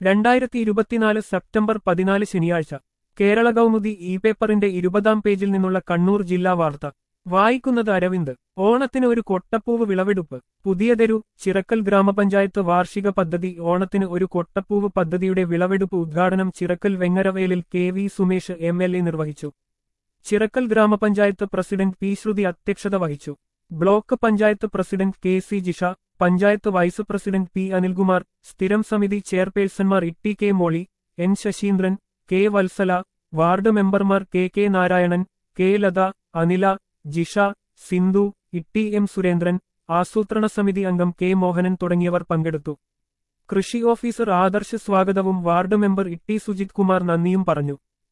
രണ്ടായിരത്തി ഇരുപത്തിനാല് സെപ്റ്റംബർ പതിനാല് ശനിയാഴ്ച കേരള കൗമുദി ഇ പേപ്പറിന്റെ ഇരുപതാം പേജിൽ നിന്നുള്ള കണ്ണൂർ ജില്ലാ വാർത്ത വായിക്കുന്നത് അരവിന്ദ് ഓണത്തിന് ഒരു കൊട്ടപ്പൂവ് വിളവെടുപ്പ് പുതിയതെരു ചിറക്കൽ ഗ്രാമപഞ്ചായത്ത് വാർഷിക പദ്ധതി ഓണത്തിന് ഒരു കൊട്ടപ്പൂവ് പദ്ധതിയുടെ വിളവെടുപ്പ് ഉദ്ഘാടനം Chirakkal Vengaravelil K V Sumesh M L A നിർവഹിച്ചു ചിറക്കൽ ഗ്രാമപഞ്ചായത്ത് പ്രസിഡന്റ് പി ശ്രുതി അധ്യക്ഷത വഹിച്ചു block panchayat president K C Jisha panchayat vice president P Anilkumar സ്ഥിരം സമിതി ചെയർപേഴ്സൺമാർ Itty K Molly N Sasheendran K Valsala ward മെമ്പർമാർ K K Narayanan K Latha Anila Jisha Sindhu Itty M Surendran ആസൂത്രണ സമിതി അംഗം കെ മോഹനൻ തുടങ്ങിയവർ പങ്കെടുത്തു കൃഷി ഓഫീസർ ആദർശ് സ്വാഗതവും വാർഡ് മെമ്പർ ഇട്ടി സുജിത് കുമാർ നന്ദിയും പറഞ്ഞു